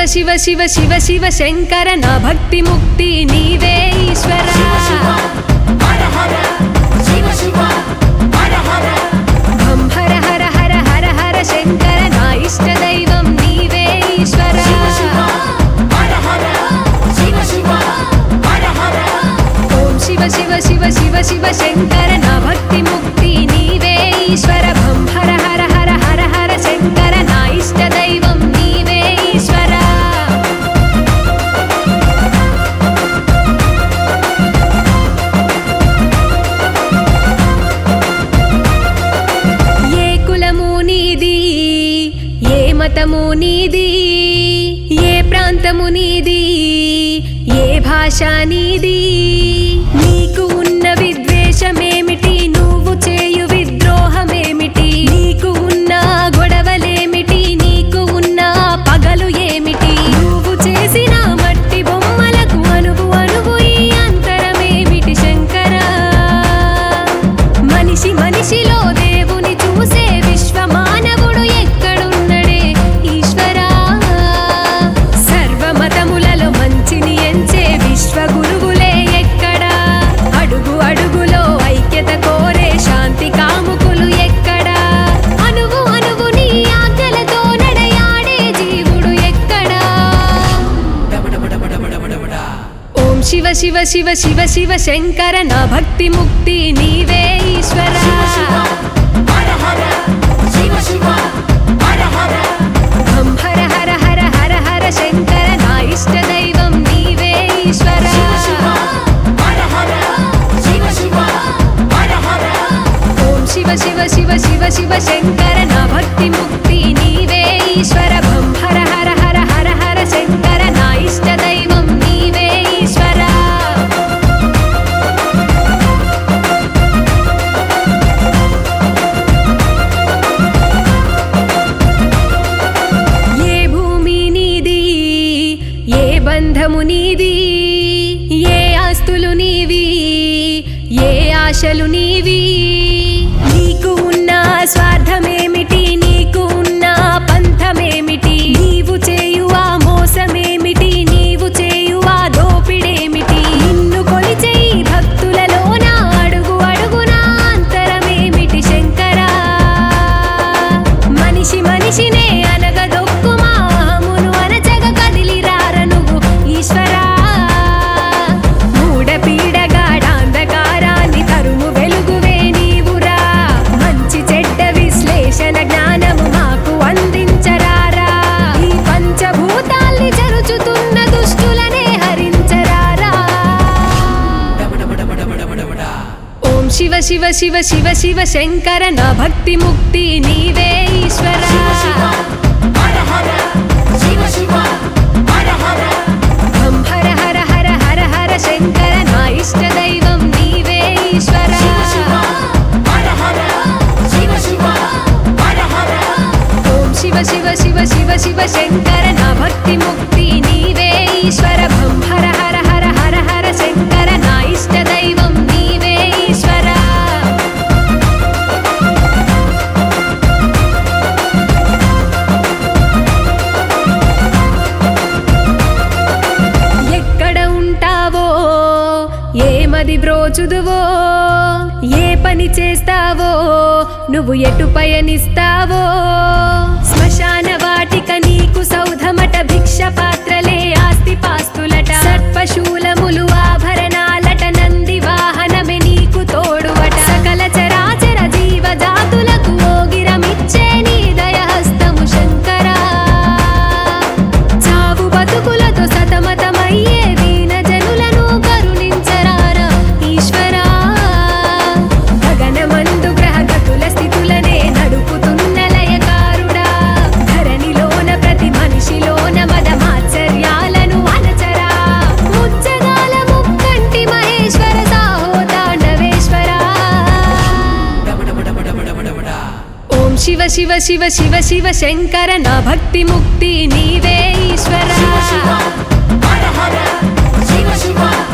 శివ శివ శివ శివ శంకర నా భక్తి ముక్తి నీవే ఈశ్వర భం హర హర హర హర హర శంకర నా ఇష్ట దైవం నీవే ఈశ్వర ఓం శివ శివ శివ శివ శివ శంకర నా భక్తి ముక్తి నీవే ఈశ్వర భం హర హర హర హర హర శంకర నా ఇష్ట దైవం నీవే ఈశ్వర ఏ కులము నీది ఏ మతము నీది ఏ ప్రాంతము నీది ఏ భాష నీది నీకు ఉన్న విద్వేషమేమిటి నువ్వు చేయు విద్రోహమేమిటి నీకు ఉన్న గొడవలేమిటి నీకు ఉన్న పగలు ఏమిటి నువ్వు చేసిన మట్టి బొమ్మలకు అనువు అనువు ఈ అంతరమేమిటి శంకరా మనిషి మనిషిలో దేవుని చూసే విశ్వ మానవుడు ఎక్కడున్నడే ఈశ్వరా సర్వమతములలో మంచిని ఎంచే విశ్వ గురువులే ఎక్కడా అడుగు అడుగులో ఐక్యత కోరే శాంతి కాముకులు ఎక్కడా అనువు అనువు నీ ఆజ్ఞలతో నడయాడే జీవుడు ఎక్కడా ఓం శివ శివ శివ శివ శివ శంకర నా భక్తి ముక్తి నీవే ఈశ్వర భం హర హర హర హర హర శంకర నా ఇష్ట దైవం నీవే ఈశ్వర ఓం శివ శివ శివ శివ శివ శంకర నా భక్తి ముక్తి నీవే ఈశ్వర భం హర హర హర హర హర శంకర నా ఇష్ట దైవం నీవే ఈశ్వర ఏ భూమి నీది ఏ బంధము నీది ఏ ఆస్తులు నీవి ఏ ఆశలు నీవి నీకు ఉన్న స్వార్థమేమిటి నీకు ఉన్న పంథమేమిటి నీవు చేయు ఆ మోసమేమిటి నీవు చేయు ఆ దోపిడేమిటి నిన్ను కొలిచే ఈ భక్తులలోన అడుగు అడుగునా అంతరమేమిటి శంకరా మనిషి మనిషినే అనగదొక్కు మామును అనచగ కదిలిరార నువ్వు ఈశ్వరా మూడ పీడగాడాంధకారాన్ని తరుము వెలుగువే నీవురా మంచి చెడ్డ విశ్లేషణ జ్ఞానము మాకు అందించరారా ఈ పంచభూతాల్ని చరుచుతున్న దుష్టులనే హరించరారా ఓం శివ శివ శివ శివ శివ శంకర నా భక్తి ముక్తి నీవే ఈశ్వర భం హర హర హర హర హర శంకర నా ఇష్ట దైవం నీవే ఈశ్వర ఓం శివ శివ శివ శివ శివ శంకర నా భక్తి ముక్తి నీవే ఈశ్వర భం హర హర హర హర హర శంకర నా ఇష్ట దైవం నీవే ఈశ్వర ఎక్కడ ఉంటావో ఏమది బ్రోచుదువో ఏ పని చేస్తావో నువ్వు ఎటు పయనిస్తావో శ్మశాన వాటిక నీకు సౌధమట భిక్ష పాత్రలే ఆస్తి పాస్తులట సర్పశూలములు ఆభరణాలట నంది వాహనమే నీకు తోడువట సకల చరాచర జీవ జాతులకు ఓగిరమిచ్చే నీ దయహస్తము శంకరా చావు బతుకులతో సతమతమయ్యే దీన జనులను కరుణించరారా ఈశ్వరా గగనమందు గ్రహగతుల స్థితులనే నడుపుతున్న లయకారుడా ధరణిలోన ప్రతి మనిషిలోన మద మాత్సర్యాలను అనచరా ముచ్చగాల ముక్కంటి మహేశ్వర సాహో తాండవేశ్వరా ఓం శివ శివ శివ శివ శివ శంకర నా భక్తి ముక్తి నీవే ఈశ్వర శివ శివ